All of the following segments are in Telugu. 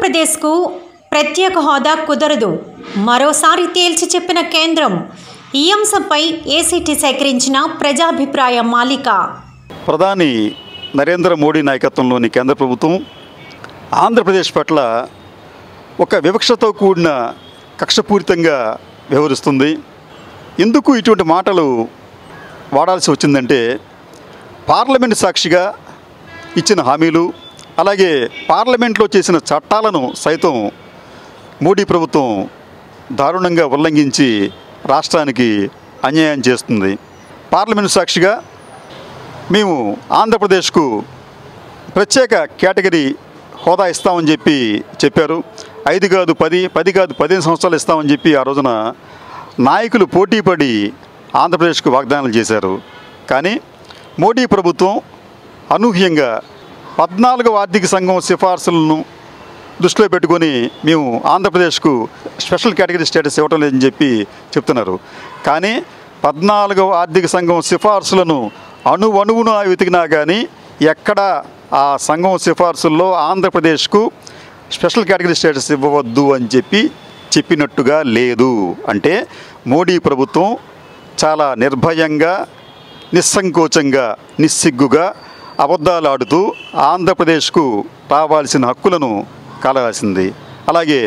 ఆంధ్రప్రదేశ్కు ప్రత్యేక హోదా కుదరదు మరోసారి తేల్చి చెప్పిన కేంద్రం ఈ అంశంపై ఏసీటీ సేకరించిన ప్రజాభిప్రాయ మాలిక ప్రధాని నరేంద్ర మోడీ నాయకత్వంలోని కేంద్ర ప్రభుత్వం ఆంధ్రప్రదేశ్ పట్ల ఒక వివక్షతో కూడిన కక్షపూరితంగా వ్యవహరిస్తుంది ఎందుకు ఇటువంటి మాటలు వాడాల్సి వచ్చిందంటే పార్లమెంట్ సాక్షిగా ఇచ్చిన హామీలు అలాగే పార్లమెంట్లో చేసిన చట్టాలను సైతం మోడీ ప్రభుత్వం దారుణంగా ఉల్లంఘించి రాష్ట్రానికి అన్యాయం చేస్తుంది పార్లమెంట్ సాక్షిగా మేము ఆంధ్రప్రదేశ్కు ప్రత్యేక కేటగిరీ హోదా ఇస్తామని చెప్పి చెప్పారు ఐదు కాదు పది పది కాదు పదిహేను సంవత్సరాలు ఇస్తామని చెప్పి ఆ రోజున నాయకులు పోటీపడి ఆంధ్రప్రదేశ్కు వాగ్దానాలు చేశారు కానీ మోడీ ప్రభుత్వం అనూహ్యంగా పద్నాలుగవ ఆర్థిక సంఘం సిఫార్సులను దృష్టిలో పెట్టుకొని మేము ఆంధ్రప్రదేశ్కు స్పెషల్ కేటగిరీ స్టేటస్ ఇవ్వటం లేదని చెప్పి చెప్తున్నారు కానీ పద్నాలుగవ ఆర్థిక సంఘం సిఫార్సులను అణు అణువును వెతికినా కానీ ఎక్కడ ఆ సంఘం సిఫార్సుల్లో ఆంధ్రప్రదేశ్కు స్పెషల్ కేటగిరీ స్టేటస్ ఇవ్వవద్దు అని చెప్పి చెప్పినట్టుగా లేదు అంటే మోడీ ప్రభుత్వం చాలా నిర్భయంగా నిస్సంకోచంగా నిస్సిగ్గుగా అబద్ధాలు ఆడుతూ ఆంధ్రప్రదేశ్కు రావాల్సిన హక్కులను కాలరాసింది అలాగే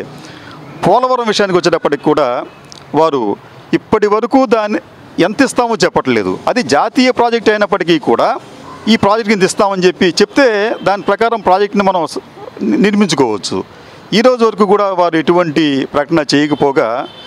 పోలవరం విషయానికి వచ్చేటప్పటికి కూడా వారు ఇప్పటి వరకు దాన్ని ఎంత ఇస్తామో చెప్పట్లేదు అది జాతీయ ప్రాజెక్ట్ అయినప్పటికీ కూడా ఈ ప్రాజెక్ట్ ఇంత ఇస్తామని చెప్పి చెప్తే దాని ప్రకారం ప్రాజెక్ట్ని మనం స- నిర్మించుకోవచ్చు ఈ రోజు వరకు కూడా వారు ఎటువంటి ప్రకటన చేయకపోగా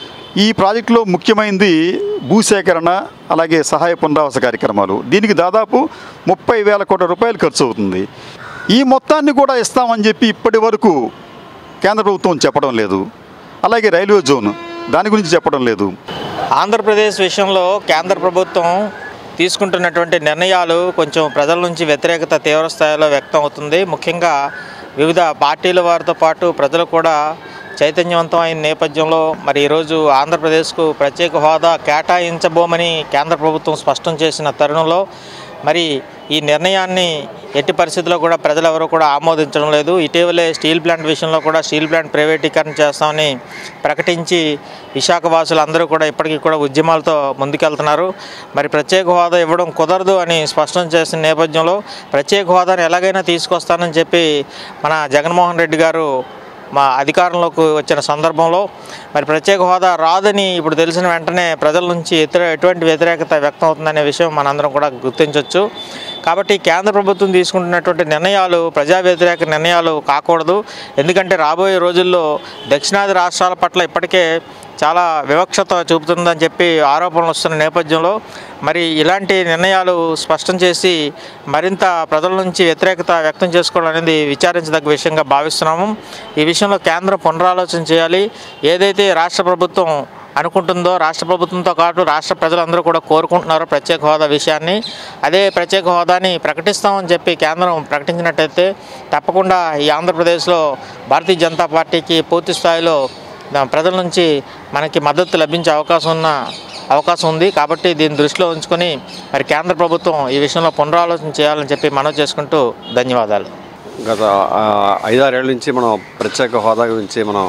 ఈ ప్రాజెక్టులో ముఖ్యమైనది భూసేకరణ అలాగే సహాయ పునరావాస కార్యక్రమాలు దీనికి దాదాపు ముప్పై వేల కోట్ల రూపాయలు ఖర్చు అవుతుంది ఈ మొత్తాన్ని కూడా ఇస్తామని చెప్పి ఇప్పటి వరకు కేంద్ర ప్రభుత్వం చెప్పడం లేదు అలాగే రైల్వే జోన్ దాని గురించి చెప్పడం లేదు ఆంధ్రప్రదేశ్ విషయంలో కేంద్ర ప్రభుత్వం తీసుకుంటున్నటువంటి నిర్ణయాలు కొంచెం ప్రజల నుంచి వ్యతిరేకత తీవ్ర స్థాయిలో వ్యక్తం అవుతుంది ముఖ్యంగా వివిధ పార్టీల వారితో పాటు ప్రజలు కూడా చైతన్యవంతం అయిన నేపథ్యంలో మరి ఈరోజు ఆంధ్రప్రదేశ్కు ప్రత్యేక హోదా కేటాయించబోమని కేంద్ర ప్రభుత్వం స్పష్టం చేసిన తరుణంలో మరి ఈ నిర్ణయాన్ని ఎట్టి పరిస్థితుల్లో కూడా ప్రజలు ఎవరు కూడా ఆమోదించడం లేదు ఇటీవలే స్టీల్ ప్లాంట్ విషయంలో కూడా స్టీల్ ప్లాంట్ ప్రైవేటీకరణ చేస్తామని ప్రకటించి విశాఖ వాసులు అందరూ కూడా ఇప్పటికీ కూడా ఉద్యమాలతో ముందుకెళ్తున్నారు మరి ప్రత్యేక హోదా ఇవ్వడం కుదరదు అని స్పష్టం చేసిన నేపథ్యంలో ప్రత్యేక హోదాను ఎలాగైనా తీసుకొస్తానని చెప్పి మన జగన్మోహన్ రెడ్డి గారు మా అధికారంలోకి వచ్చిన సందర్భంలో మరి ప్రత్యేక హోదా రాదని ఇప్పుడు తెలిసిన వెంటనే ప్రజల నుంచి ఇతర ఎటువంటి వ్యతిరేకత వ్యక్తం అవుతుందనే విషయం మనందరం కూడా గుర్తించవచ్చు కాబట్టి కేంద్ర ప్రభుత్వం తీసుకుంటున్నటువంటి నిర్ణయాలు ప్రజా వ్యతిరేక నిర్ణయాలు కాకూడదు ఎందుకంటే రాబోయే రోజుల్లో దక్షిణాది రాష్ట్రాల పట్ల ఇప్పటికే చాలా వివక్షత చూపుతుందని చెప్పి ఆరోపణలు వస్తున్న నేపథ్యంలో మరి ఇలాంటి నిర్ణయాలు స్పష్టం చేసి మరింత ప్రజల నుంచి వ్యతిరేకత వ్యక్తం చేసుకోవడం అనేది విచారించదగ్గ విషయంగా భావిస్తున్నాము ఈ విషయంలో కేంద్రం పునరాలోచన చేయాలి ఏదైతే రాష్ట్ర ప్రభుత్వం అనుకుంటుందో రాష్ట్ర ప్రభుత్వంతో పాటు రాష్ట్ర ప్రజలందరూ కూడా కోరుకుంటున్నారో ప్రత్యేక హోదా విషయాన్ని అదే ప్రత్యేక హోదాని ప్రకటిస్తామని చెప్పి కేంద్రం ప్రకటించినట్టయితే తప్పకుండా ఈ ఆంధ్రప్రదేశ్లో భారతీయ జనతా పార్టీకి పూర్తి స్థాయిలో దా- ప్రజల నుంచి మనకి మద్దతు లభించే అవకాశం ఉన్న అవకాశం ఉంది కాబట్టి దీన్ని దృష్టిలో ఉంచుకొని మరి కేంద్ర ప్రభుత్వం ఈ విషయంలో పునరాలోచన చేయాలని చెప్పి మనవి చేసుకుంటూ ధన్యవాదాలు గత ఆ, ఐదారేళ్ల నుంచి మనం ప్రత్యేక హోదా గురించి మనం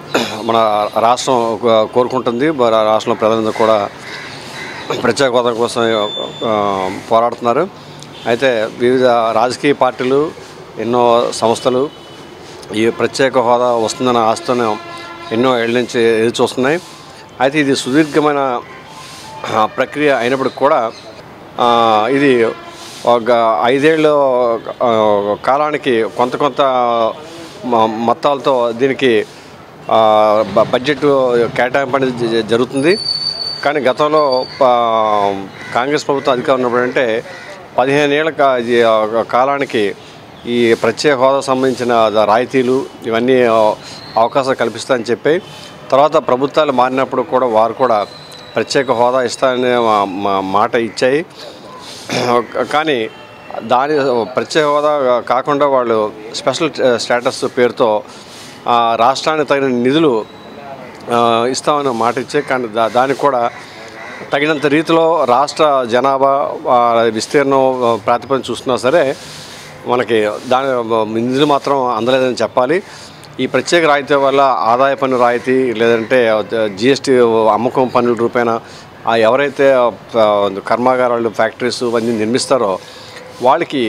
మన రాష్ట్రం కో- కోరుకుంటుంది మన రాష్ట్రంలో ప్రజలందరూ కూడా ప్రత్యేక హోదా కోసం ఆ, పోరాడుతున్నారు అయితే వివిధ రాజకీయ పార్టీలు ఎన్నో సంస్థలు ఈ ప్రత్యేక హోదా వస్తుందన్న ఆశతోనే ఎన్నో ఏళ్ళ నుంచి ఎదురు చూస్తున్నాయి అయితే ఇది సుదీర్ఘమైన ఆ, ప్రక్రియ అయినప్పటికి కూడా ఆ, ఇది ఒక ఐదేళ్ళు ఆ, కాలానికి కొంత కొంత మ- మొత్తాలతో దీనికి ఆ, బ- బడ్జెట్ కేటాయింపు అనేది జ- జరుగుతుంది కానీ గతంలో ఆ, కాంగ్రెస్ ప్రభుత్వం అధికారం ఉన్నప్పుడు అంటే పదిహేను ఏళ్ళ కా- ఇది ఒక కాలానికి ఈ ప్రత్యేక హోదా సంబంధించిన ద- రాయితీలు ఇవన్నీ ఆ, అవకాశం కల్పిస్తాయని చెప్పి తర్వాత ప్రభుత్వాలు మారినప్పుడు కూడా వారు కూడా ప్రత్యేక హోదా ఇస్తాననే మా- మా- మాట ఇచ్చాయి కానీ దాని ప్రత్యేక హోదా కాకుండా వాళ్ళు స్పెషల్ స్టేటస్ పేరుతో ఆ, రాష్ట్రానికి తగిన నిధులు ఆ, ఇస్తామని మాట ఇచ్చే కానీ దా దానికి కూడా తగినంత రీతిలో రాష్ట్ర జనాభా ఆ, విస్తీర్ణం ఆ, ప్రాతిపదికన చూస్తున్నా సరే మనకి దాని నిధులు మాత్రం అందలేదని చెప్పాలి ఈ ప్రత్యేక రాయితీ వల్ల ఆదాయ పన్ను రాయితీ లేదంటే జిఎస్టీ అమ్మకం పన్నుల రూపేణ ఆ ఎవరైతే ఆ, కర్మాగారాలు ఫ్యాక్టరీస్ ఇవన్నీ నిర్మిస్తారో వాళ్ళకి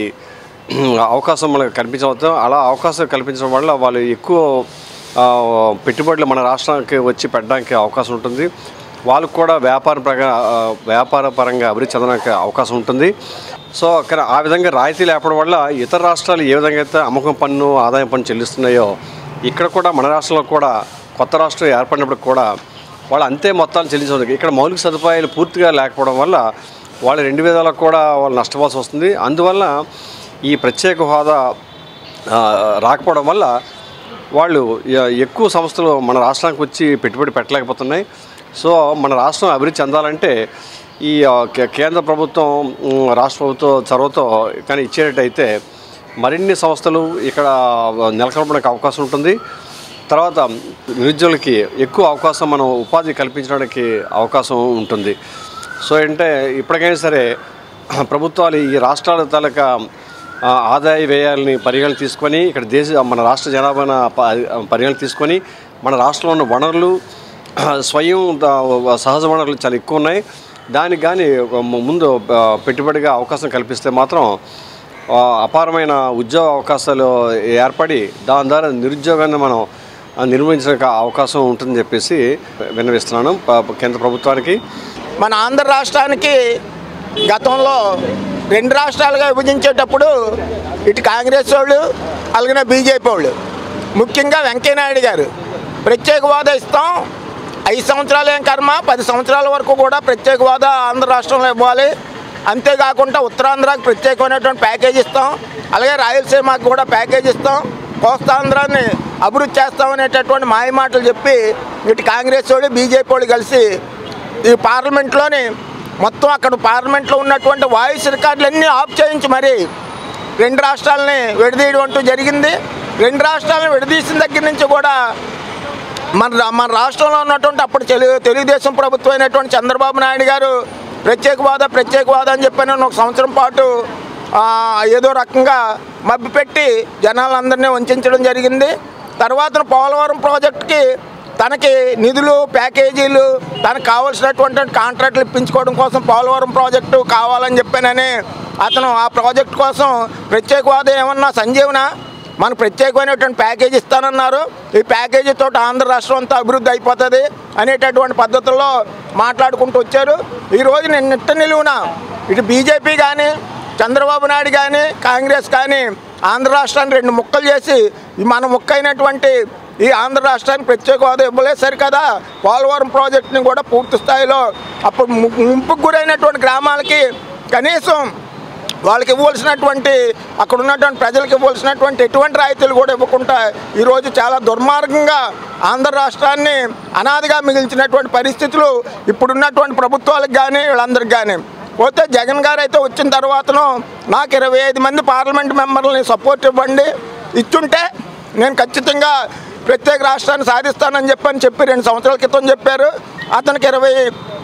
అవకాశం మనకు కల్పించవచ్చు అలా అవకాశం కల్పించడం వల్ల వాళ్ళు ఎక్కువ ఆ, పెట్టుబడులు మన రాష్ట్రానికి వచ్చి పెట్టడానికి అవకాశం ఉంటుంది వాళ్ళకు కూడా వ్యాపార ప్రగా ఆ, వ్యాపార పరంగా అభివృద్ధి చెందడానికి అవకాశం ఉంటుంది సో అక్కడ ఆ విధంగా రాయితీ లేపడం వల్ల ఇతర రాష్ట్రాలు ఏ విధంగా అయితే అమ్మకం పన్ను ఆదాయం పన్ను చెల్లిస్తున్నాయో ఇక్కడ కూడా మన రాష్ట్రంలో కూడా కొత్త రాష్ట్రం ఏర్పడినప్పుడు కూడా వాళ్ళు అంతే మొత్తాలు చెల్లించడం ఇక్కడ మౌలిక సదుపాయాలు పూర్తిగా లేకపోవడం వల్ల వాళ్ళు రెండు విధాలకు కూడా వాళ్ళు నష్టపోవాల్సి వస్తుంది అందువల్ల ఈ ప్రత్యేక హోదా ఆ, రాకపోవడం వల్ల వాళ్ళు ఎ- ఎక్కువ సంస్థలు మన రాష్ట్రానికి వచ్చి పెట్టుబడి పెట్టలేకపోతున్నాయి సో మన రాష్ట్రం అభివృద్ధి చెందాలంటే ఈ ఆ, కే- కేంద్ర ప్రభుత్వం ఉమ్, రాష్ట్ర ప్రభుత్వం చొరవతో కానీ ఇచ్చేటట్టయితే మరిన్ని సంస్థలు ఇక్కడ నెలకొల్పడానికి అవకాశం ఉంటుంది తర్వాత నిరుద్యోగులకి ఎక్కువ అవకాశం మనం ఉపాధి కల్పించడానికి అవకాశం ఉంటుంది సో అంటే ఇప్పటికైనా సరే ప్రభుత్వాలు ఈ రాష్ట్రాల తాలూకా ఆ, ఆదాయ వ్యయాలని పరిగణన తీసుకొని ఇక్కడ దేశ మన రాష్ట్ర జనాభాను ప- పరిగణన తీసుకొని మన రాష్ట్రంలో ఉన్న వనరులు స్వయం ద- సహజ వనరులు చాలా ఎక్కువ ఉన్నాయి దానికి కానీ ముందు ఆ, పెట్టుబడిగా అవకాశం కల్పిస్తే మాత్రం ఆ, అపారమైన ఉద్యోగ అవకాశాలు ఏర్పడి దాని ద్వారా నిరుద్యోగాన్ని మనం ఆ, నిర్వహించడానికి అవకాశం ఉంటుందని చెప్పేసి విన్నవిస్తున్నాను ప- కేంద్ర ప్రభుత్వానికి మన ఆంధ్ర రాష్ట్రానికి గతంలో రెండు రాష్ట్రాలుగా విభజించేటప్పుడు ఇటు కాంగ్రెస్ వాళ్ళు అలాగే బీజేపీ వాళ్ళు ముఖ్యంగా వెంకయ్యనాయుడు గారు ప్రత్యేక హోదా ఇస్తాం ఐదు సంవత్సరాలు ఏం కర్మ పది సంవత్సరాల వరకు కూడా ప్రత్యేక హోదా ఆంధ్ర రాష్ట్రంలో ఇవ్వాలి అంతేకాకుండా ఉత్తరాంధ్రాకి ప్రత్యేకమైనటువంటి ప్యాకేజ్ ఇస్తాం అలాగే రాయలసీమకు కూడా ప్యాకేజ్ ఇస్తాం కోస్తాంధ్రాన్ని అభివృద్ధి చేస్తామనేటటువంటి మాయ మాటలు చెప్పి ఇటు కాంగ్రెస్ వాళ్ళు బీజేపీ వాళ్ళు కలిసి ఈ పార్లమెంట్లోని మొత్తం అక్కడ పార్లమెంట్లో ఉన్నటువంటి వాయిస్ రికార్డులన్నీ ఆఫ్ చేయించి మరి రెండు రాష్ట్రాలని విడదీయడం అంటూ జరిగింది రెండు రాష్ట్రాలను విడదీసిన దగ్గర నుంచి కూడా మన రా- మన రాష్ట్రంలో ఉన్నటువంటి అప్పుడు తెలుగు తెలుగుదేశం ప్రభుత్వం అయినటువంటి చంద్రబాబు నాయుడు గారు ప్రత్యేక హోదా ప్రత్యేక హోదా అని చెప్పిన ఒక సంవత్సరం పాటు ఆ, ఏదో రకంగా మభ్యపెట్టి జనాలందరినీ వంచడం జరిగింది తర్వాత పోలవరం ప్రాజెక్టుకి తనకి నిధులు ప్యాకేజీలు తనకు కావాల్సినటువంటి కాంట్రాక్ట్లు ఇప్పించుకోవడం కోసం పోలవరం ప్రాజెక్టు కావాలని చెప్పానని అతను ఆ ప్రాజెక్టు కోసం ప్రత్యేక హోదా ఏమన్నా సంజీవన మనకు ప్రత్యేకమైనటువంటి ప్యాకేజ్ ఇస్తానన్నారు ఈ ప్యాకేజీతో ఆంధ్ర రాష్ట్రం అంతా అభివృద్ధి అయిపోతుంది అనేటటువంటి పద్ధతుల్లో మాట్లాడుకుంటూ వచ్చారు ఈరోజు నేను నిట్ట నిలువున ఇటు బీజేపీ కానీ చంద్రబాబు నాయుడు కానీ కాంగ్రెస్ కానీ ఆంధ్ర రాష్ట్రాన్ని రెండు ముక్కలు చేసి ఈ మన ముక్క అయినటువంటి ఈ ఆంధ్ర రాష్ట్రానికి ప్రత్యేక హోదా ఇవ్వలేదు సరి కదా పోలవరం ప్రాజెక్టుని కూడా పూర్తి స్థాయిలో అప్పుడు ము- ముంపుకు గురైనటువంటి గ్రామాలకి కనీసం వాళ్ళకి ఇవ్వాల్సినటువంటి అక్కడ ఉన్నటువంటి ప్రజలకు ఇవ్వాల్సినటువంటి ఎటువంటి రాయితీలు కూడా ఇవ్వకుండా ఈరోజు చాలా దుర్మార్గంగా ఆంధ్ర రాష్ట్రాన్ని అనాదిగా మిగిల్చినటువంటి పరిస్థితులు ఇప్పుడున్నటువంటి ప్రభుత్వాలకు కానీ వీళ్ళందరికీ కానీ పోతే జగన్ గారు అయితే వచ్చిన తర్వాతను నాకు ఇరవై ఐదు మంది పార్లమెంట్ మెంబర్లని సపోర్ట్ ఇవ్వండి ఇచ్చుంటే నేను ఖచ్చితంగా ప్రత్యేక రాష్ట్రాన్ని సాధిస్తానని చెప్పని చెప్పి రెండు సంవత్సరాల క్రితం చెప్పారు అతనికి ఇరవై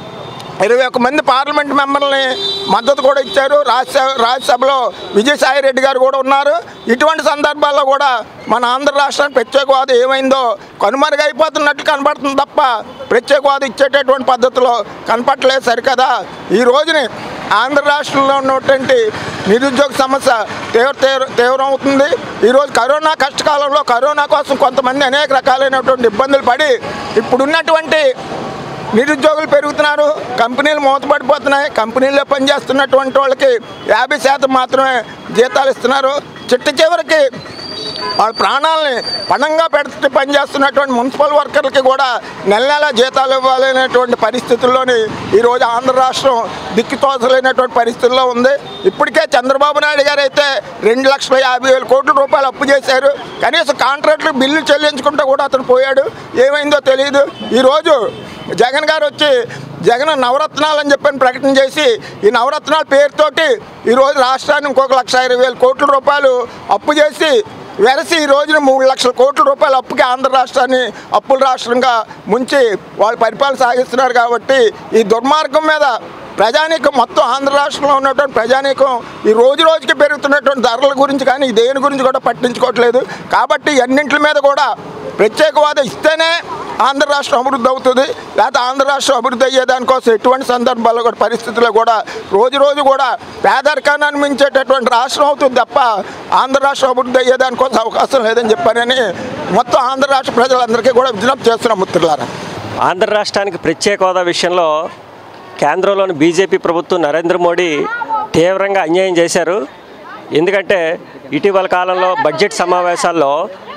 ఇరవై ఒక్క మంది పార్లమెంట్ మెంబర్ని మద్దతు కూడా ఇచ్చారు రాజ్యసభ రాజ్యసభలో విజయసాయి రెడ్డి గారు కూడా ఉన్నారు ఇటువంటి సందర్భాల్లో కూడా మన ఆంధ్ర రాష్ట్రానికి ప్రత్యేక హోదా ఏమైందో కనుమరుగైపోతున్నట్లు కనబడుతుంది తప్ప ప్రత్యేక హోదా ఇచ్చేటటువంటి పద్ధతిలో కనపట్టలేదు సరికదా ఈ రోజుని ఆంధ్ర రాష్ట్రంలో ఉన్నటువంటి నిరుద్యోగ సమస్య తీవ్ర తీవ్ర తీవ్రం అవుతుంది ఈరోజు కరోనా కష్టకాలంలో కరోనా కోసం కొంతమంది అనేక రకాలైనటువంటి ఇబ్బందులు పడి ఇప్పుడున్నటువంటి నిరుద్యోగులు పెరుగుతున్నారు కంపెనీలు మూతపడిపోతున్నాయి కంపెనీల్లో పనిచేస్తున్నటువంటి వాళ్ళకి యాభై శాతం మాత్రమే జీతాలు ఇస్తున్నారు చిట్ట చివరికి వాళ్ళ ప్రాణాలని పణంగా పెడుతూ పనిచేస్తున్నటువంటి మున్సిపల్ వర్కర్లకి కూడా నెల నెల జీతాలు ఇవ్వాలనేటువంటి పరిస్థితుల్లోని ఈరోజు ఆంధ్ర రాష్ట్రం దిక్కుతోచలేనటువంటి పరిస్థితుల్లో ఉంది ఇప్పటికే చంద్రబాబు నాయుడు గారు అయితే రెండు లక్షల యాభై వేల కోట్ల రూపాయలు అప్పు చేశారు కనీసం కాంట్రాక్టులు బిల్లు చెల్లించుకుంటూ కూడా అతను పోయాడు ఏమైందో తెలియదు ఈరోజు జగన్ గారు వచ్చి జగన్ నవరత్నాలు అని చెప్పని ప్రకటన చేసి ఈ నవరత్నాల పేరుతోటి ఈరోజు రాష్ట్రాన్ని ఇంకొక లక్ష ఇరవై వేల కోట్ల రూపాయలు అప్పు చేసి వెరసి ఈ రోజున మూడు లక్షల కోట్ల రూపాయల అప్పుకి ఆంధ్ర రాష్ట్రాన్ని అప్పుల రాష్ట్రంగా ముంచి వాళ్ళు పరిపాలన సాగిస్తున్నారు కాబట్టి ఈ దుర్మార్గం మీద ప్రజానీకం మొత్తం ఆంధ్ర రాష్ట్రంలో ఉన్నటువంటి ప్రజానీకం ఈ రోజు రోజుకి పెరుగుతున్నటువంటి ధరల గురించి కానీ దేని గురించి కూడా పట్టించుకోవట్లేదు కాబట్టి అన్నింటి మీద కూడా ప్రత్యేక హోదా ఇస్తేనే ఆంధ్ర రాష్ట్రం అభివృద్ధి అవుతుంది లేకపోతే ఆంధ్ర రాష్ట్రం అభివృద్ధి అయ్యేదానికోసం ఎటువంటి సందర్భాల్లో కూడా పరిస్థితుల్లో కూడా రోజు రోజు కూడా పేదరికాన్ని అనిపించేటటువంటి రాష్ట్రం అవుతుంది తప్ప ఆంధ్ర రాష్ట్రం అభివృద్ధి అయ్యేదానికోసం అవకాశం లేదని చెప్పానని మొత్తం ఆంధ్ర రాష్ట్ర ప్రజలందరికీ కూడా విజ్ఞప్తి చేస్తున్నాం మిత్రులారా ఆంధ్ర రాష్ట్రానికి ప్రత్యేక హోదా విషయంలో కేంద్రంలోని బీజేపీ ప్రభుత్వం నరేంద్ర మోడీ తీవ్రంగా అన్యాయం చేశారు ఎందుకంటే ఇటీవల కాలంలో బడ్జెట్ సమావేశాల్లో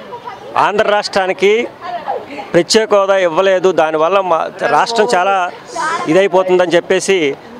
ఆంధ్ర రాష్ట్రానికి ప్రత్యేక హోదా ఇవ్వలేదు దానివల్ల మా రాష్ట్రం చాలా ఇదైపోతుందని చెప్పేసి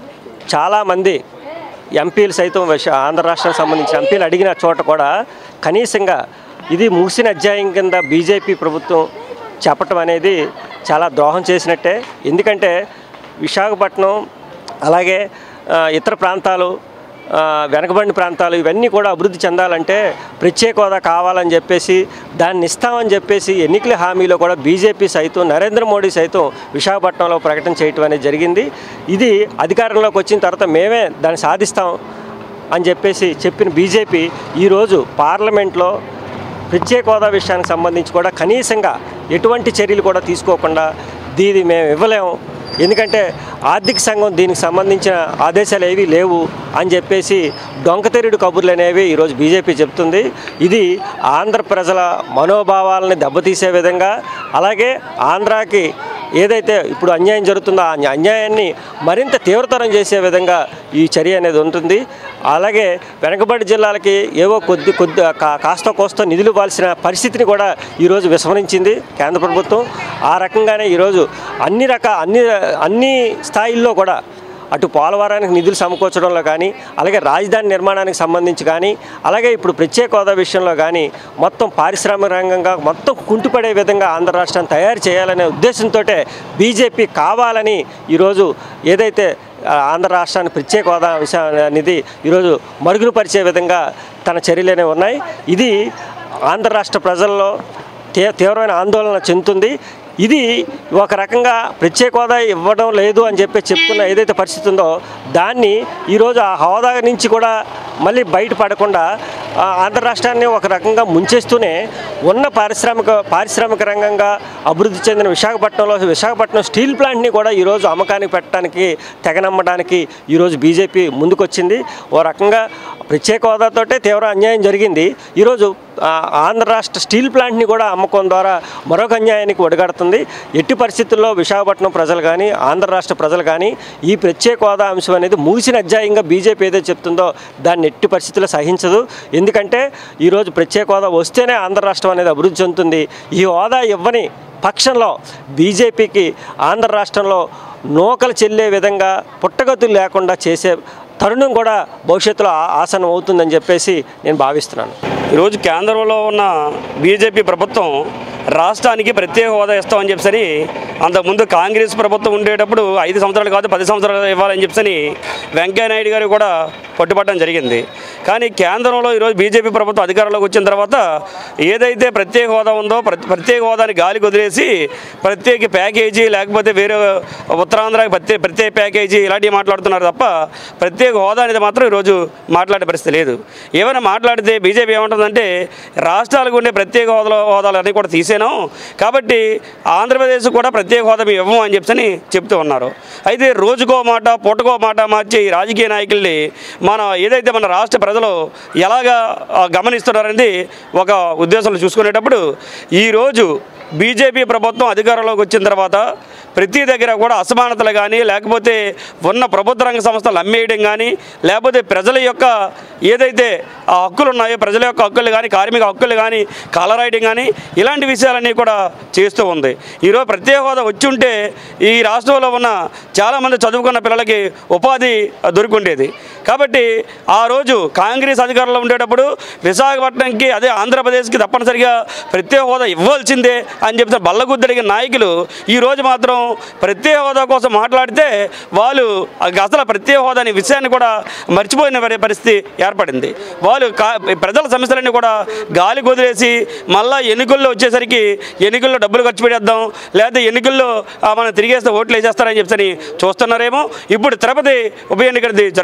చాలామంది ఎంపీలు సైతం విష- ఆంధ్ర రాష్ట్రానికి సంబంధించిన ఎంపీలు అడిగిన చోట కూడా కనీసంగా ఇది ముగిసిన అధ్యాయం కింద బీజేపీ ప్రభుత్వం చెప్పటం అనేది చాలా ద్రోహం చేసినట్టే ఎందుకంటే విశాఖపట్నం అలాగే ఆ, ఇతర ప్రాంతాలు ఆ, వెనకబడిన ప్రాంతాలు ఇవన్నీ కూడా అభివృద్ధి చెందాలంటే ప్రత్యేక హోదా కావాలని చెప్పేసి దాన్ని ఇస్తామని చెప్పేసి ఎన్నికల హామీలో కూడా బీజేపీ సైతం నరేంద్ర మోడీ సైతం విశాఖపట్నంలో ప్రకటన చేయటం అనేది జరిగింది ఇది అధికారంలోకి వచ్చిన తర్వాత మేమే దాన్ని సాధిస్తాం అని చెప్పేసి చెప్పిన బీజేపీ ఈరోజు పార్లమెంట్లో ప్రత్యేక హోదా విషయానికి సంబంధించి కూడా కనీసంగా ఎటువంటి చర్యలు కూడా తీసుకోకుండా దీది మేము ఇవ్వలేము ఎందుకంటే ఆర్థిక సంఘం దీనికి సంబంధించిన ఆదేశాలు ఏవీ లేవు అని చెప్పేసి డొంకతెరుడు కబుర్లు అనేవి ఈరోజు బీజేపీ చెప్తుంది ఇది ఆంధ్ర ప్రజల మనోభావాలని దెబ్బతీసే విధంగా అలాగే ఆంధ్రాకి ఏదైతే ఇప్పుడు అన్యాయం జరుగుతుందో ఆ అన్యాయాన్ని మరింత తీవ్రతరం చేసే విధంగా ఈ చర్య అనేది ఉంటుంది అలాగే వెనకబడి జిల్లాలకి ఏవో కొద్ది కొద్ది కా- కాస్త కోస్త నిధులు ఇవ్వాల్సిన పరిస్థితిని కూడా ఈరోజు విస్మరించింది కేంద్ర ప్రభుత్వం ఆ రకంగానే ఈరోజు అన్ని రక అన్ని అన్ని స్థాయిల్లో కూడా అటు పోలవరానికి నిధులు సమకూర్చడంలో కానీ అలాగే రాజధాని నిర్మాణానికి సంబంధించి కానీ అలాగే ఇప్పుడు ప్రత్యేక హోదా విషయంలో కానీ మొత్తం పారిశ్రామిక రంగంగా మొత్తం కుంటుపడే విధంగా ఆంధ్ర రాష్ట్రాన్ని తయారు చేయాలనే ఉద్దేశంతో బీజేపీ కావాలని ఈరోజు ఏదైతే ఆ, ఆంధ్ర రాష్ట్రానికి ప్రత్యేక హోదా అంశం అనేది ఈరోజు మరుగున పరిచే విధంగా తన చర్యలు అనేవి ఉన్నాయి ఇది ఆంధ్ర రాష్ట్ర ప్రజల్లో తే తీవ్రమైన ఆందోళన చెందుతుంది ఇది ఒక రకంగా ప్రత్యేక హోదా ఇవ్వడం లేదు అని చెప్పి చెప్తున్న ఏదైతే పరిస్థితి ఉందో దాన్ని ఈరోజు ఆ హోదా నుంచి కూడా మళ్ళీ బయటపడకుండా ఆ, ఆంధ్ర రాష్ట్రాన్ని ఒక రకంగా ముంచేస్తూనే ఉన్న పారిశ్రామిక పారిశ్రామిక రంగంగా అభివృద్ధి చెందిన విశాఖపట్నంలో విశాఖపట్నం స్టీల్ ప్లాంట్ని కూడా ఈరోజు అమ్మకానికి పెట్టడానికి తెగనమ్మడానికి ఈరోజు బీజేపీ ముందుకొచ్చింది ఓ రకంగా ప్రత్యేక హోదాతోటే తీవ్ర అన్యాయం జరిగింది ఈరోజు ఆ, ఆంధ్ర రాష్ట్ర స్టీల్ ప్లాంట్ని కూడా అమ్మకం ద్వారా మరొక అన్యాయానికి ఒడిగడుతుంది ఎట్టి పరిస్థితుల్లో విశాఖపట్నం ప్రజలు కానీ ఆంధ్ర రాష్ట్ర ప్రజలు కానీ ఈ ప్రత్యేక హోదా అంశం అనేది ముగిసిన అధ్యాయంగా బీజేపీ ఏదైతే చెప్తుందో దాన్ని ఎట్టి పరిస్థితుల్లో సహించదు ఎందుకంటే ఈరోజు ప్రత్యేక హోదా వస్తేనే ఆంధ్ర రాష్ట్రం అనేది అభివృద్ధి చెందుతుంది ఈ హోదా ఇవ్వని పక్షంలో బీజేపీకి ఆంధ్ర రాష్ట్రంలో నూకలు చెల్లే విధంగా పుట్టగతులు లేకుండా చేసే తరుణం కూడా భవిష్యత్తులో ఆ- ఆసనం అవుతుందని చెప్పేసి నేను భావిస్తున్నాను ఈరోజు కేంద్రంలో ఉన్న బీజేపీ ప్రభుత్వం రాష్ట్రానికి ప్రత్యేక హోదా ఇస్తామని చెప్పని అంతకుముందు కాంగ్రెస్ ప్రభుత్వం ఉండేటప్పుడు ఐదు సంవత్సరాలు కాదు పది సంవత్సరాలు ఇవ్వాలని చెప్పని వెంకయ్యనాయుడు గారు కూడా పట్టుబట్టడం జరిగింది కానీ కేంద్రంలో ఈరోజు బీజేపీ ప్రభుత్వం అధికారంలోకి వచ్చిన తర్వాత ఏదైతే ప్రత్యేక హోదా ఉందో ప్రతి ప్రత్యేక హోదాని గాలికి వదిలేసి ప్రత్యేక ప్యాకేజీ లేకపోతే వేరే ఉత్తరాంధ్రకి ప్రత్యేక ప్రత్యేక ప్యాకేజీ ఇలాంటివి మాట్లాడుతున్నారు తప్ప ప్రత్యేక హోదా అనేది మాత్రం ఈరోజు మాట్లాడే పరిస్థితి లేదు ఏమైనా మాట్లాడితే బీజేపీ ఏమంటుందంటే రాష్ట్రాలకు ఉండే ప్రత్యేక హోదాలు హోదాలు అన్నీ కూడా తీసేనాం కాబట్టి ఆంధ్రప్రదేశ్ కూడా ప్రత్యేక హోదా మేము ఇవ్వము అని చెప్పని చెప్తూ ఉన్నారు అయితే రోజుకో మాట పూటకో మాట మార్చే ఈ రాజకీయ నాయకుల్ని మన ఏదైతే మన రాష్ట్ర ప్రజలు ఎలాగా ఆ, గమనిస్తున్నారనేది ఒక ఉద్దేశంలో చూసుకునేటప్పుడు ఈరోజు బీజేపీ ప్రభుత్వం అధికారంలోకి వచ్చిన తర్వాత ప్రతి దగ్గర కూడా అసమానతలు కానీ లేకపోతే ఉన్న ప్రభుత్వ రంగ సంస్థలు అమ్మేయడం కానీ లేకపోతే ప్రజల యొక్క ఏదైతే ఆ హక్కులు ఉన్నాయో ప్రజల యొక్క హక్కులు కానీ కార్మిక హక్కులు కానీ కాలరాయడం కానీ ఇలాంటి విషయాలన్నీ కూడా చేస్తూ ఉంది ఈరోజు ప్రత్యేక హోదా వచ్చి ఉంటే ఈ రాష్ట్రంలో ఉన్న చాలామంది చదువుకున్న పిల్లలకి ఉపాధి దొరికిండేది కాబట్టి ఆ రోజు కాంగ్రెస్ అధికారంలో ఉండేటప్పుడు విశాఖపట్నంకి అదే ఆంధ్రప్రదేశ్కి తప్పనిసరిగా ప్రత్యేక హోదా ఇవ్వాల్సిందే అని చెప్తే బల్లగుద్దడిగిన నాయకులు ఈ రోజు మాత్రం ప్రత్యేక హోదా కోసం మాట్లాడితే వాళ్ళు అసలు ప్రత్యేక హోదా అనే విషయాన్ని కూడా మర్చిపోయిన పరి- పరిస్థితి ఏర్పడింది వాళ్ళు కా ప్రజల సమస్యలన్నీ కూడా గాలి కుదిరేసి మళ్ళా ఎన్నికల్లో వచ్చేసరికి ఎన్నికల్లో డబ్బులు ఖర్చు పెట్టేద్దాం లేకపోతే ఎన్నికల్లో ఆ, మనం తిరిగేస్తే ఓట్లు వేసేస్తారని చెప్పని చూస్తున్నారేమో ఇప్పుడు తిరుపతి ఉప ఎన్నికది జరగబోతుంది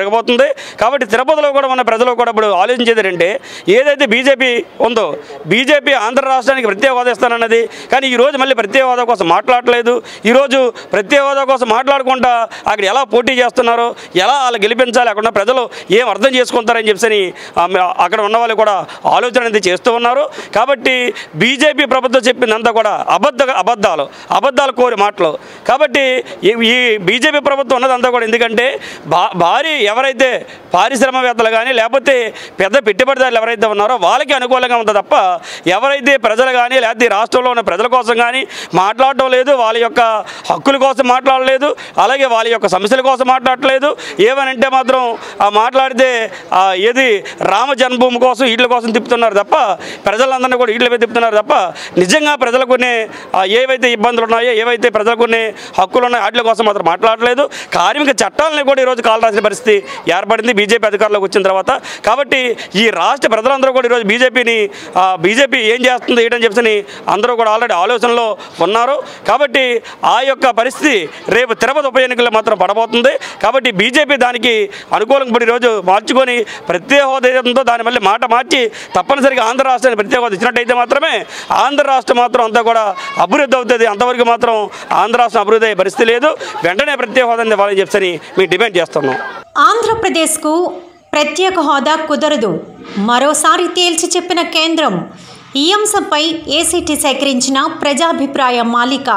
ఉంది కాబట్టి తిరుపతిలో కూడా ఉన్న ప్రజలు కూడా ఇప్పుడు ఆలోచించేది ఏంటంటే ఏదైతే బీజేపీ ఉందో బీజేపీ ఆంధ్ర రాష్ట్రానికి ప్రత్యేక హోదా ఇస్తానన్నది కానీ ఈ రోజు మళ్ళీ ప్రత్యేక హోదా కోసం మాట్లాడలేదు ఈరోజు ప్రత్యేక హోదా కోసం మాట్లాడకుండా అక్కడ ఎలా పోటీ చేస్తున్నారో ఎలా వాళ్ళు గెలిపించాలి అక్కడ ఉన్న ప్రజలు ఏం అర్థం చేసుకుంటారని చెప్పని అక్కడ ఉన్న వాళ్ళు కూడా ఆలోచన అనేది చేస్తూ ఉన్నారు కాబట్టి బీజేపీ ప్రభుత్వం చెప్పిందంతా కూడా అబద్ధ అబద్ధాలు అబద్ధాలు కోరి మాటలు కాబట్టి ఈ- ఈ బీజేపీ ప్రభుత్వం ఉన్నదంతా కూడా ఎందుకంటే భా భారీ ఎవరైతే పారిశ్రామవేత్తలు కానీ లేకపోతే పెద్ద పెట్టుబడిదారులు ఎవరైతే ఉన్నారో వాళ్ళకి అనుకూలంగా ఉంది తప్ప ఎవరైతే ప్రజలు కానీ లేకపోతే ఈ రాష్ట్రంలో ఉన్న ప్రజల కోసం కానీ మాట్లాడటం లేదు వాళ్ళ యొక్క హక్కుల కోసం మాట్లాడలేదు అలాగే వాళ్ళ యొక్క సమస్యల కోసం మాట్లాడట్లేదు ఏమనంటే మాత్రం ఆ మాట్లాడితే ఆ ఏది రామ జన్మభూమి కోసం వీటి కోసం తిప్పుతున్నారు తప్ప ప్రజలందరినీ కూడా వీటి మీద తిప్పుతున్నారు తప్ప నిజంగా ప్రజలకు కొన్ని ఆ ఏవైతే ఇబ్బందులు ఉన్నాయో ఏవైతే ప్రజలకు కొన్ని హక్కులు ఉన్నాయో వాటి కోసం మాత్రం మాట్లాడలేదు కార్మిక చట్టాలని కూడా ఈరోజు కాలు రాసిన పరిస్థితి ఏర్పడింది బీజేపీ అధికారంలోకి వచ్చిన తర్వాత కాబట్టి ఈ రాష్ట్ర ప్రజలందరూ కూడా ఈరోజు బీజేపీని బీజేపీ ఏం చేస్తుంది ఏంటని చెప్పని అందరూ కూడా ఆల్రెడీ ఆలోచనలో ఉన్నారు కాబట్టి ఆ యొక్క పరిస్థితి రేపు తిరుపతి ఉప ఎన్నికల్లో మాత్రం పడబోతుంది కాబట్టి బీజేపీ దానికి అనుకూలంగా ఇప్పుడు ఈరోజు మార్చుకొని ప్రత్యేక హోదా ఏదో దాని మళ్ళీ మాట మార్చి తప్పనిసరిగా ఆంధ్ర రాష్ట్రానికి ప్రత్యేక హోదా ఇచ్చినట్టయితే మాత్రమే ఆంధ్ర రాష్ట్రం మాత్రం అంతా కూడా అభివృద్ధి అవుతుంది అంతవరకు మాత్రం ఆంధ్ర రాష్ట్రం అభివృద్ధి అయ్యే పరిస్థితి లేదు వెంటనే ప్రత్యేక హోదాని ఇవ్వాలని చెప్పని మేము డిమాండ్ చేస్తున్నాం ఆంధ్రప్రదేశ్కు ప్రత్యేక హోదా కుదరదు మరోసారి తేల్చి చెప్పిన కేంద్రం ఈ అంశంపై ఏసీటీ సేకరించిన ప్రజాభిప్రాయ మాలిక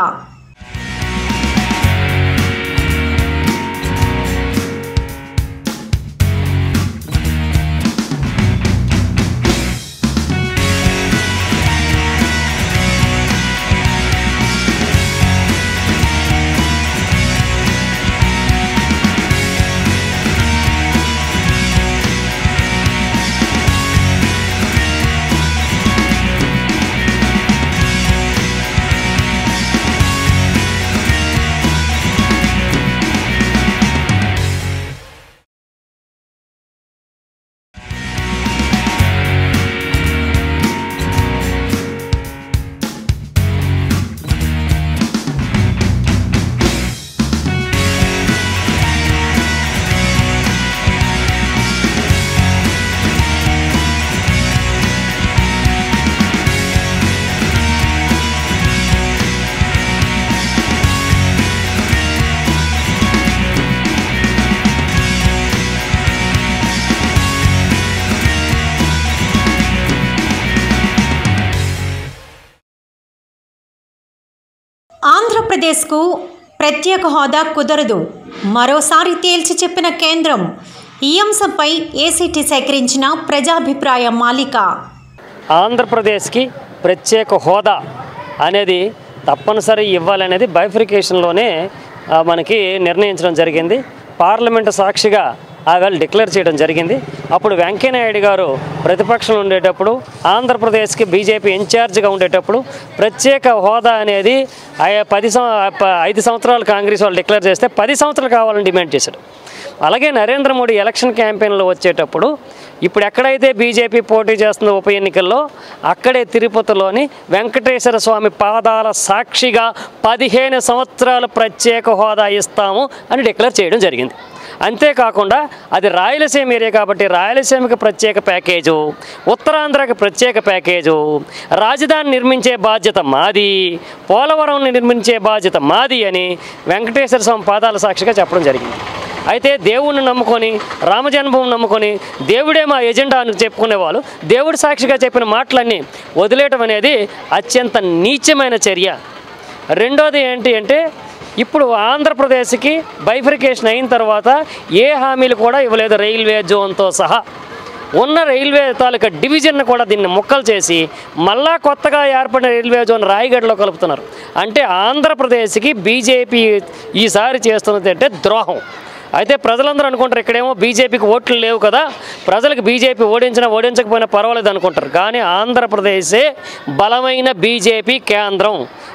ఆంధ్రప్రదేశ్కు ప్రత్యేక హోదా కుదరదు మరోసారి తేల్చి చెప్పిన కేంద్రం ఈ అంశంపై ఏసీటీ సేకరించిన ప్రజాభిప్రాయ మాలిక ఆంధ్రప్రదేశ్కి ప్రత్యేక హోదా అనేది తప్పనిసరి ఇవ్వాలనేది బైఫికేషన్లోనే మనకి నిర్ణయించడం జరిగింది పార్లమెంటు సాక్షిగా ఆ వేళ డిక్లేర్ చేయడం జరిగింది అప్పుడు వెంకయ్యనాయుడు గారు ప్రతిపక్షంలో ఉండేటప్పుడు ఆంధ్రప్రదేశ్కి బీజేపీ ఇన్ఛార్జ్గా ఉండేటప్పుడు ప్రత్యేక హోదా అనేది ఆయా పది సం ప- ఐదు సంవత్సరాలు కాంగ్రెస్ వాళ్ళు డిక్లేర్ చేస్తే పది సంవత్సరాలు కావాలని డిమాండ్ చేశాడు అలాగే నరేంద్ర మోడీ ఎలక్షన్ క్యాంపెయిన్లో వచ్చేటప్పుడు ఇప్పుడు ఎక్కడైతే బీజేపీ పోటీ చేస్తుందో ఉప ఎన్నికల్లో అక్కడే తిరుపతిలోని వెంకటేశ్వర స్వామి పాదాల సాక్షిగా పదిహేను సంవత్సరాల ప్రత్యేక హోదా ఇస్తాము అని డిక్లేర్ చేయడం జరిగింది అంతేకాకుండా అది రాయలసీమ ఏరియా కాబట్టి రాయలసీమకి ప్రత్యేక ప్యాకేజు ఉత్తరాంధ్రకి ప్రత్యేక ప్యాకేజు రాజధాని నిర్మించే బాధ్యత మాది పోలవరం నిర్మించే బాధ్యత మాది అని వెంకటేశ్వర స్వామి పాదాల సాక్షిగా చెప్పడం జరిగింది అయితే దేవుణ్ణి నమ్ముకొని రామజన్మభూమి నమ్ముకొని దేవుడే మా ఎజెండా అని చెప్పుకునే వాళ్ళు దేవుడి సాక్షిగా చెప్పిన మాటలన్నీ వదిలేయటం అనేది అత్యంత నీచమైన చర్య రెండోది ఏంటి అంటే ఇప్పుడు ఆంధ్రప్రదేశ్కి బైఫరికేషన్ అయిన తర్వాత ఏ హామీలు కూడా ఇవ్వలేదు రైల్వే జోన్తో సహా ఉన్న రైల్వే తాలూకా డివిజన్ కూడా దీన్ని ముక్కలు చేసి మళ్ళా కొత్తగా ఏర్పడిన రైల్వే జోన్ రాయగఢలో కలుపుతున్నారు అంటే ఆంధ్రప్రదేశ్కి బీజేపీ ఈసారి చేస్తున్నది అంటే ద్రోహం అయితే ప్రజలందరూ అనుకుంటారు ఇక్కడేమో బీజేపీకి ఓట్లు లేవు కదా ప్రజలకు బీజేపీ ఓడించినా ఓడించకపోయినా పర్వాలేదు అనుకుంటారు కానీ ఆంధ్రప్రదేశే బలమైన బీజేపీ కేంద్రం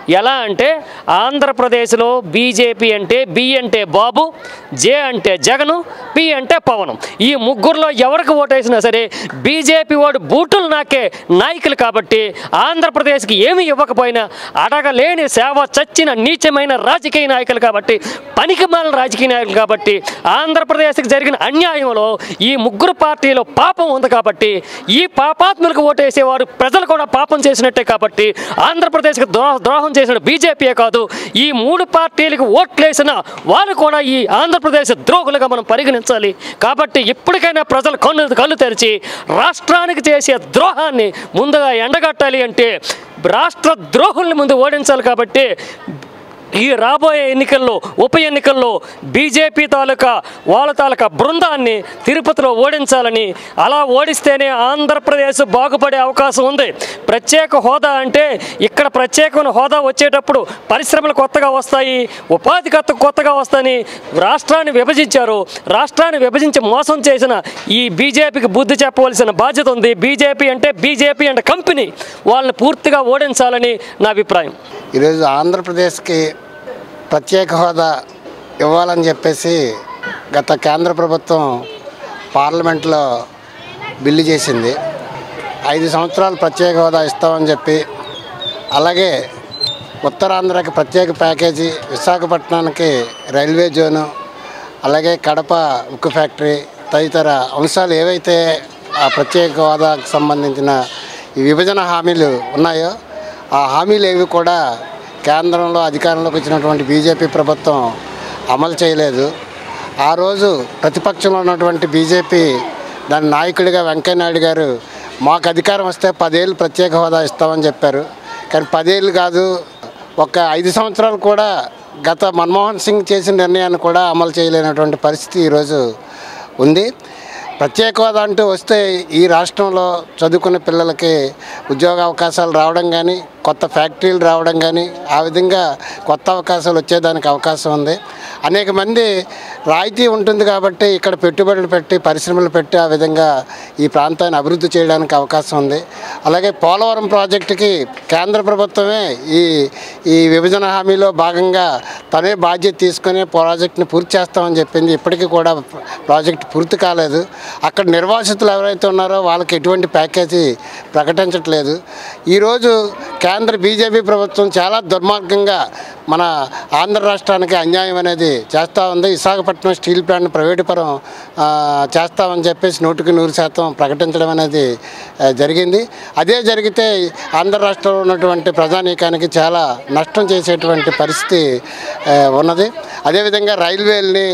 ఎలా అంటే ఆంధ్రప్రదేశ్లో బీజేపీ అంటే బి అంటే బాబు జే అంటే జగను పి అంటే పవనం ఈ ముగ్గురులో ఎవరికి ఓటేసినా సరే బీజేపీ వాడు బూటులు నాకే నాయకులు కాబట్టి ఆంధ్రప్రదేశ్కి ఏమి ఇవ్వకపోయినా అడగలేని సేవ చచ్చిన నీచమైన రాజకీయ నాయకులు కాబట్టి పనికిమాలిన రాజకీయ నాయకులు కాబట్టి ఆంధ్రప్రదేశ్కి జరిగిన అన్యాయంలో ఈ ముగ్గురు పార్టీలో పాపం ఉంది కాబట్టి ఈ పాపాత్ములకు ఓటేసేవారు ప్రజలు కూడా పాపం చేసినట్టే కాబట్టి ఆంధ్రప్రదేశ్కి ద్రోహ ద్రోహం చేసిన బీజేపీయే కాదు ఈ మూడు పార్టీలకు ఓట్లేసిన వాళ్ళు కూడా ఈ ఆంధ్రప్రదేశ్ ద్రోహులుగా మనం పరిగణించాలి కాబట్టి ఇప్పటికైనా ప్రజలు కన్ను కళ్ళు తెరిచి రాష్ట్రానికి చేసే ద్రోహాన్ని ముందుగా ఎండగట్టాలి అంటే రాష్ట్ర ద్రోహుల్ని ముందు ఓడించాలి కాబట్టి ఈ రాబోయే ఎన్నికల్లో ఉప ఎన్నికల్లో బీజేపీ తాలూకా వాళ్ళ తాలూకా బృందాన్ని తిరుపతిలో ఓడించాలని అలా ఓడిస్తేనే ఆంధ్రప్రదేశ్ బాగుపడే అవకాశం ఉంది ప్రత్యేక హోదా అంటే ఇక్కడ ప్రత్యేకమైన హోదా వచ్చేటప్పుడు పరిశ్రమలు కొత్తగా వస్తాయి ఉపాధి కొత్త కొత్తగా వస్తాయని రాష్ట్రాన్ని విభజించారు రాష్ట్రాన్ని విభజించి మోసం చేసిన ఈ బీజేపీకి బుద్ధి చెప్పవలసిన బాధ్యత ఉంది బీజేపీ అంటే బీజేపీ అంటే కంపెనీ వాళ్ళని పూర్తిగా ఓడించాలని నా అభిప్రాయం ఈరోజు ఆంధ్రప్రదేశ్కి ప్రత్యేక హోదా ఇవ్వాలని చెప్పేసి గత కేంద్ర ప్రభుత్వం పార్లమెంట్లో బిల్లు చేసింది ఐదు సంవత్సరాలు ప్రత్యేక హోదా ఇస్తామని చెప్పి అలాగే ఉత్తరాంధ్రకి ప్రత్యేక ప్యాకేజీ విశాఖపట్నానికి రైల్వే జోను అలాగే కడప ఉక్కు ఫ్యాక్టరీ తదితర అంశాలు ఏవైతే ఆ ప్రత్యేక హోదాకు సంబంధించిన ఈ విభజన హామీలు ఉన్నాయో ఆ హామీలు ఏవి కూడా కేంద్రంలో అధికారంలోకి వచ్చినటువంటి బీజేపీ ప్రభుత్వం అమలు చేయలేదు ఆ రోజు ప్రతిపక్షంలో ఉన్నటువంటి బీజేపీ దాని నాయకుడిగా వెంకయ్యనాయుడు గారు మాకు అధికారం వస్తే పదేళ్ళు ప్రత్యేక హోదా ఇస్తామని చెప్పారు కానీ పదేళ్ళు కాదు ఒక ఐదు సంవత్సరాలు కూడా గత మన్మోహన్ సింగ్ చేసిన నిర్ణయాన్ని కూడా అమలు చేయలేనటువంటి పరిస్థితి ఈరోజు ఉంది ప్రత్యేక హోదా అంటూ వస్తే ఈ రాష్ట్రంలో చదువుకున్న పిల్లలకి ఉద్యోగ అవకాశాలు రావడం కానీ కొత్త ఫ్యాక్టరీలు రావడం కానీ ఆ విధంగా కొత్త అవకాశాలు వచ్చేదానికి అవకాశం ఉంది అనేక మంది రాయితీ ఉంటుంది కాబట్టి ఇక్కడ పెట్టుబడులు పెట్టి పరిశ్రమలు పెట్టి ఆ విధంగా ఈ ప్రాంతాన్ని అభివృద్ధి చేయడానికి అవకాశం ఉంది అలాగే పోలవరం ప్రాజెక్టుకి కేంద్ర ప్రభుత్వమే ఈ ఈ విభజన హామీలో భాగంగా తనే బాధ్యత తీసుకొని ప్రాజెక్ట్ని పూర్తి చేస్తామని చెప్పింది ఇప్పటికీ కూడా ప్రాజెక్ట్ పూర్తి కాలేదు అక్కడ నిర్వాసితులు ఎవరైతే ఉన్నారో వాళ్ళకి ఎటువంటి ప్యాకేజీ ప్రకటించట్లేదు ఈరోజు కేంద్ర బీజేపీ ప్రభుత్వం చాలా దుర్మార్గంగా మన ఆంధ్ర రాష్ట్రానికి అన్యాయం అనేది చేస్తూ ఉంది విశాఖపట్నం స్టీల్ ప్లాంట్ ప్రైవేటు పరం ఆ, చేస్తామని చెప్పేసి నూటికి నూరు శాతం ప్రకటించడం అనేది ఆ, జరిగింది అదే జరిగితే ఆంధ్ర రాష్ట్రంలో ఉన్నటువంటి ప్రజానీకానికి చాలా నష్టం చేసేటువంటి పరిస్థితి ఆ, ఉన్నది అదేవిధంగా రైల్వేలని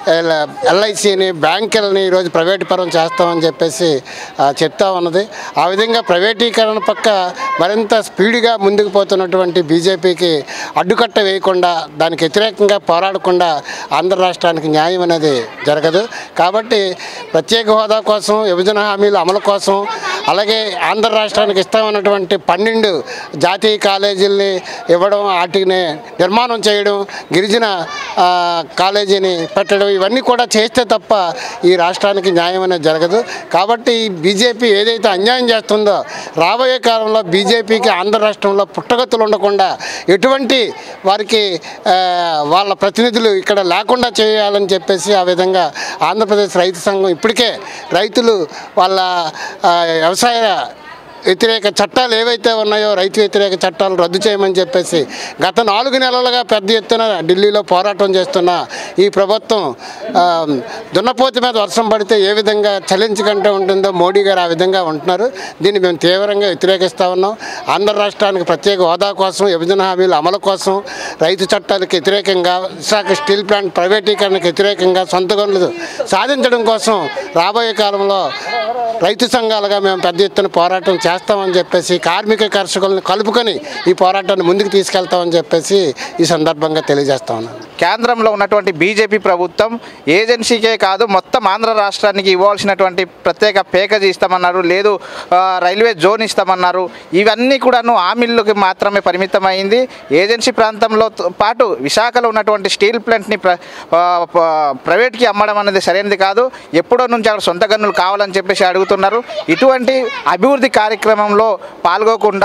ఎల్ఐసిని బ్యాంకులని ఈరోజు ప్రైవేటు పరం చేస్తామని చెప్పేసి ఆ, చెప్తా ఉన్నది ఆ విధంగా ప్రైవేటీకరణ పక్క మరింత స్పీడ్గా ముందుకు పోతున్నటువంటి బీజేపీకి అడ్డుకట్ట వేయకుండా దానికి వ్యతిరేకంగా పోరాడకుండా ఆంధ్ర రాష్ట్రానికి న్యాయం అనేది జరగదు కాబట్టి ప్రత్యేక హోదా కోసం విభజన హామీల అమలు కోసం అలాగే ఆంధ్ర రాష్ట్రానికి ఇస్తామన్నటువంటి పన్నెండు జాతీయ కాలేజీల్ని ఇవ్వడం వాటిని నిర్మాణం చేయడం గిరిజన ఆ, కాలేజీని పెట్టడం ఇవన్నీ కూడా చేస్తే తప్ప ఈ రాష్ట్రానికి న్యాయం అనేది జరగదు కాబట్టి ఈ బీజేపీ ఏదైతే అన్యాయం చేస్తుందో రాబోయే కాలంలో బీజేపీకి ఆంధ్ర రాష్ట్రంలో పుట్టగతులు ఉండకుండా ఎటువంటి వారికి ఆ, వాళ్ళ ప్రతినిధులు ఇక్కడ లేకుండా చేయాలని చెప్పేసి ఆ విధంగా ఆంధ్రప్రదేశ్ రైతు సంఘం ఇప్పటికే రైతులు వాళ్ళ ఆ, వ్యవసాయ వ్యతిరేక చట్టాలు ఏవైతే ఉన్నాయో రైతు వ్యతిరేక చట్టాలు రద్దు చేయమని చెప్పేసి గత నాలుగు నెలలుగా పెద్ద ఎత్తున ఢిల్లీలో పోరాటం చేస్తున్న ఈ ప్రభుత్వం ఆ, దున్నపోతు మీద వర్షం పడితే ఏ విధంగా చలించకుండా ఉంటుందో మోడీ గారు ఆ విధంగా ఉంటున్నారు దీన్ని మేము తీవ్రంగా వ్యతిరేకిస్తా ఉన్నాం ఆంధ్ర రాష్ట్రానికి ప్రత్యేక హోదా కోసం విభజన హామీల అమలు కోసం రైతు చట్టాలకు వ్యతిరేకంగా విశాఖ స్టీల్ ప్లాంట్ ప్రైవేటీకరణకు వ్యతిరేకంగా సొంత గనులు సాధించడం కోసం రాబోయే కాలంలో రైతు సంఘాలుగా మేము పెద్ద ఎత్తున పోరాటం చేస్తామని చెప్పేసి కార్మిక కర్షకులను కలుపుకొని ఈ పోరాటాన్ని ముందుకు తీసుకెళ్తామని చెప్పేసి ఈ సందర్భంగా తెలియజేస్తా ఉన్నాను కేంద్రంలో ఉన్నటువంటి బీజేపీ ప్రభుత్వం ఏజెన్సీకే కాదు మొత్తం ఆంధ్ర రాష్ట్రానికి ఇవ్వాల్సినటువంటి ప్రత్యేక ప్యాకేజీ ఇస్తామన్నారు లేదు ఆ, రైల్వే జోన్ ఇస్తామన్నారు ఇవన్నీ కూడాను హామీల్లోకి మాత్రమే పరిమితమైంది ఏజెన్సీ ప్రాంతంలో తో పాటు విశాఖలో ఉన్నటువంటి స్టీల్ ప్లాంట్ని ప్ర ఆ, ప- ప్రైవేట్కి అమ్మడం అనేది సరైనది కాదు ఎప్పుడో నుంచి అక్కడ సొంత గన్నులు కావాలని చెప్పేసి అడుగుతున్నారు ఇటువంటి అభివృద్ధి కార్యక్రమంలో పాల్గొకుండా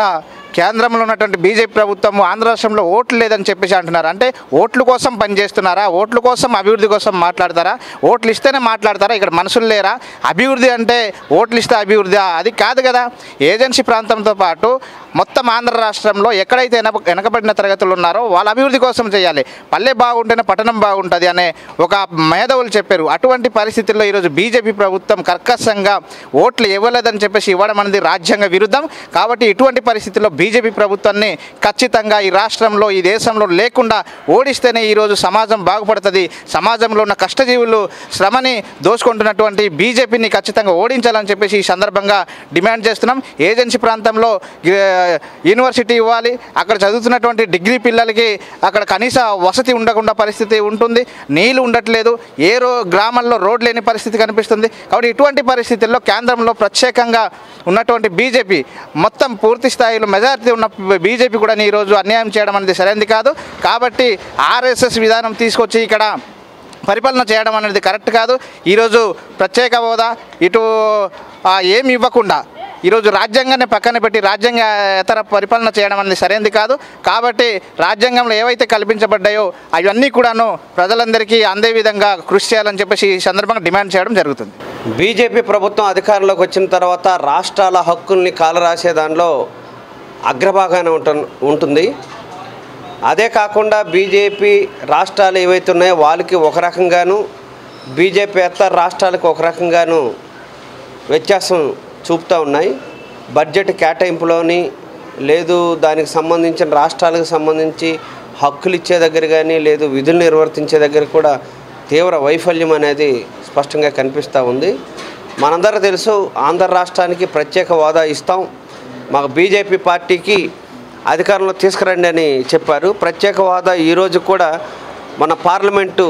కేంద్రంలో ఉన్నటువంటి బీజేపీ ప్రభుత్వం ఆంధ్ర రాష్ట్రంలో ఓట్లు లేదని చెప్పేసి అంటున్నారు అంటే ఓట్ల కోసం పనిచేస్తున్నారా ఓట్ల కోసం అభివృద్ధి కోసం మాట్లాడతారా ఓట్లు ఇస్తేనే మాట్లాడతారా ఇక్కడ మనుషులు లేరా అభివృద్ధి అంటే ఓట్లు ఇస్తే అభివృద్ధి అది కాదు కదా ఏజెన్సీ ప్రాంతంతో పాటు మొత్తం ఆంధ్ర రాష్ట్రంలో ఎక్కడైతే వెనక వెనకబడిన తరగతులు ఉన్నారో వాళ్ళ అభివృద్ధి కోసం చేయాలి పల్లె బాగుంటేనే పట్టణం బాగుంటుంది అనే ఒక మేధావులు చెప్పారు అటువంటి పరిస్థితుల్లో ఈరోజు బీజేపీ ప్రభుత్వం కర్కశంగా ఓట్లు ఇవ్వలేదని చెప్పేసి ఇవ్వడం అనేది రాజ్యాంగ విరుద్ధం కాబట్టి ఇటువంటి పరిస్థితుల్లో బీజేపీ ప్రభుత్వాన్ని ఖచ్చితంగా ఈ రాష్ట్రంలో ఈ దేశంలో లేకుండా ఓడిస్తేనే ఈరోజు సమాజం బాగుపడుతుంది సమాజంలో ఉన్న కష్టజీవులు శ్రమని దోచుకుంటున్నటువంటి బీజేపీని ఖచ్చితంగా ఓడించాలని చెప్పేసి ఈ సందర్భంగా డిమాండ్ చేస్తున్నాం ఏజెన్సీ ప్రాంతంలో ఏ, యూనివర్సిటీ ఇవ్వాలి అక్కడ చదువుతున్నటువంటి డిగ్రీ పిల్లలకి అక్కడ కనీస వసతి ఉండకుండా పరిస్థితి ఉంటుంది నీళ్లు ఉండట్లేదు ఏ రో గ్రామాల్లో రోడ్ లేని పరిస్థితి కనిపిస్తుంది కాబట్టి ఇటువంటి పరిస్థితుల్లో కేంద్రంలో ప్రత్యేకంగా ఉన్నటువంటి బీజేపీ మొత్తం పూర్తి స్థాయిలో మెజారిటీ ఉన్న బీజేపీ కూడా ఈరోజు అన్యాయం చేయడం అనేది సరైనది కాదు కాబట్టి ఆర్ఎస్ఎస్ విధానం తీసుకొచ్చి ఇక్కడ పరిపాలన చేయడం అనేది కరెక్ట్ కాదు ఈరోజు ప్రత్యేక హోదా ఇటు ఆ, ఏమి ఇవ్వకుండా ఈరోజు రాజ్యాంగాన్ని పక్కన పెట్టి రాజ్యాంగ ఇతర పరిపాలన చేయడం అనేది సరైనది కాదు కాబట్టి రాజ్యాంగంలో ఏవైతే కల్పించబడ్డాయో అవన్నీ కూడాను ప్రజలందరికీ అందే విధంగా కృషి చేయాలని చెప్పేసి ఈ సందర్భంగా డిమాండ్ చేయడం జరుగుతుంది బీజేపీ ప్రభుత్వం అధికారంలోకి వచ్చిన తర్వాత రాష్ట్రాల హక్కుల్ని కాలరాసే దానిలో అగ్రభాగాన ఉంటు ఉంటుంది అదే కాకుండా బీజేపీ రాష్ట్రాలు ఏవైతే ఉన్నాయో వాళ్ళకి ఒక రకంగాను బీజేపీ ఇతర రాష్ట్రాలకు ఒక రకంగాను వ్యత్యాసం చూపుతూ ఉన్నాయి బడ్జెట్ కేటాయింపులోని లేదు దానికి సంబంధించిన రాష్ట్రాలకు సంబంధించి హక్కులు ఇచ్చే దగ్గర కానీ లేదు విధులు నిర్వర్తించే దగ్గర కూడా తీవ్ర వైఫల్యం అనేది స్పష్టంగా కనిపిస్తూ ఉంది మనందరూ తెలుసు ఆంధ్ర రాష్ట్రానికి ప్రత్యేక హోదా ఇస్తాం మాకు బీజేపీ పార్టీకి అధికారంలో తీసుకురండి అని చెప్పారు ప్రత్యేక హోదా ఈరోజు కూడా మన పార్లమెంటు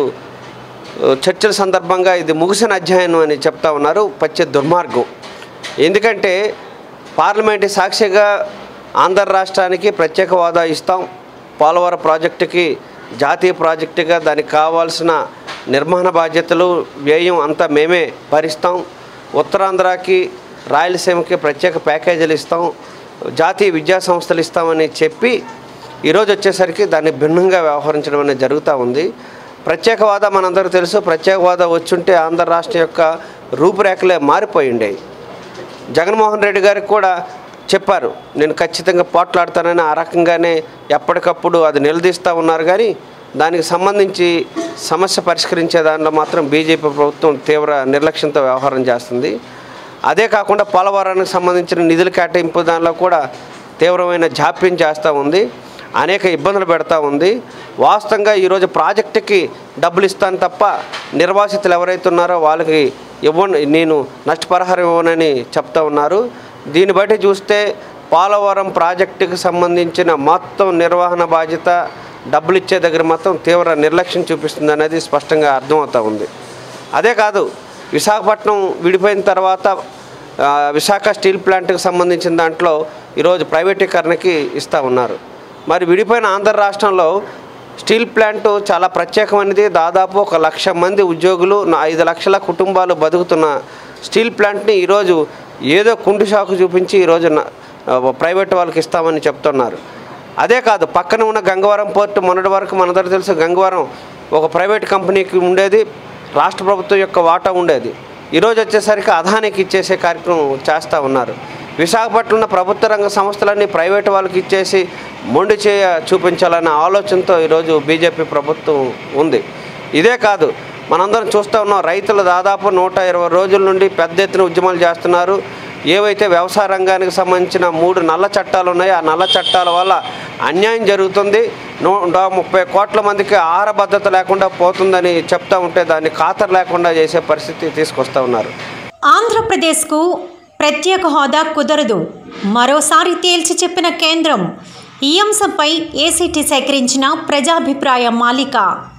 చర్చల సందర్భంగా ఇది ముగిసిన అధ్యాయం అని చెప్తా ఉన్నారు పచ్చే దుర్మార్గం ఎందుకంటే పార్లమెంటు సాక్షిగా ఆంధ్ర రాష్ట్రానికి ప్రత్యేక హోదా ఇస్తాం పోలవరం ప్రాజెక్టుకి జాతీయ ప్రాజెక్టుగా దానికి కావాల్సిన నిర్మాణ బాధ్యతలు వ్యయం అంతా మేమే భరిస్తాం ఉత్తరాంధ్రకి రాయలసీమకి ప్రత్యేక ప్యాకేజీలు ఇస్తాం జాతీయ విద్యా సంస్థలు ఇస్తామని చెప్పి ఈరోజు వచ్చేసరికి దాన్ని భిన్నంగా వ్యవహరించడం అనేది జరుగుతూ ఉంది ప్రత్యేక హోదా మనందరూ తెలుసు ప్రత్యేక హోదా వచ్చుంటే ఆంధ్ర రాష్ట్రం యొక్క రూపురేఖలే మారిపోయి ఉండేవి జగన్మోహన్ రెడ్డి గారికి కూడా చెప్పారు నేను ఖచ్చితంగా పోట్లాడతానని ఆ రకంగానే ఎప్పటికప్పుడు అది నిలదీస్తూ ఉన్నారు కానీ దానికి సంబంధించి సమస్య పరిష్కరించే దానిలో మాత్రం బీజేపీ ప్రభుత్వం తీవ్ర నిర్లక్ష్యంతో వ్యవహారం చేస్తుంది అదే కాకుండా పోలవరానికి సంబంధించిన నిధుల కేటాయింపు దానిలో కూడా తీవ్రమైన జాప్యం చేస్తూ ఉంది అనేక ఇబ్బందులు పెడతా ఉంది వాస్తవంగా ఈరోజు ప్రాజెక్టుకి డబ్బులు ఇస్తాను తప్ప నిర్వాసితులు ఎవరైతే ఉన్నారో వాళ్ళకి ఇవ్వను నేను నష్టపరిహారం ఇవ్వనని చెప్తా ఉన్నారు దీన్ని బట్టి చూస్తే పోలవరం ప్రాజెక్టుకి సంబంధించిన మొత్తం నిర్వహణ బాధ్యత డబ్బులు ఇచ్చే దగ్గర మాత్రం తీవ్ర నిర్లక్ష్యం చూపిస్తుంది అనేది స్పష్టంగా అర్థమవుతూ ఉంది అదే కాదు విశాఖపట్నం విడిపోయిన తర్వాత ఆ, విశాఖ స్టీల్ ప్లాంట్కి సంబంధించిన దాంట్లో ఈరోజు ప్రైవేటీకరణకి ఇస్తూ ఉన్నారు మరి విడిపోయిన ఆంధ్ర రాష్ట్రంలో స్టీల్ ప్లాంట్ చాలా ప్రత్యేకమైనది దాదాపు ఒక లక్ష మంది ఉద్యోగులు నా- ఐదు లక్షల కుటుంబాలు బతుకుతున్న స్టీల్ ప్లాంట్ని ఈరోజు ఏదో కుండు షాకు చూపించి ఈరోజు నా- ఆ, ప్రైవేట్ వాళ్ళకి ఇస్తామని చెప్తున్నారు అదే కాదు పక్కన ఉన్న గంగవరం పోర్టు మొన్నటి వరకు మనందరూ తెలుసు గంగవరం ఒక ప్రైవేట్ కంపెనీకి ఉండేది రాష్ట్ర ప్రభుత్వం యొక్క వాటా ఉండేది ఈరోజు వచ్చేసరికి అదానికి ఇచ్చేసే కార్యక్రమం చేస్తూ ఉన్నారు విశాఖపట్నంలో ఉన్న ప్రభుత్వ రంగ సంస్థలన్నీ ప్రైవేట్ వాళ్ళకి ఇచ్చేసి మొండి చేయ చూపించాలన్న ఆలోచనతో ఈరోజు బీజేపీ ప్రభుత్వం ఉంది ఇదే కాదు మనందరం చూస్తూ ఉన్నాం రైతులు దాదాపు నూట ఇరవై రోజుల నుండి పెద్ద ఎత్తున ఉద్యమాలు చేస్తున్నారు ఏవైతే వ్యవసాయ రంగానికి సంబంధించిన మూడు నల్ల చట్టాలు ఉన్నాయో ఆ నల్ల చట్టాల వల్ల అన్యాయం జరుగుతుంది నూట ముప్పై కోట్ల మందికి ఆహార భద్రత లేకుండా పోతుందని చెప్తా ఉంటే దాన్ని ఖాతరు లేకుండా చేసే పరిస్థితి తీసుకొస్తా ఉన్నారు ఆంధ్రప్రదేశ్కు ప్రత్యేక హోదా కుదరదు మరోసారి తేల్చి చెప్పిన కేంద్రం ఈ అంశంపై ఏసీటీ సేకరించిన ప్రజాభిప్రాయ మాలిక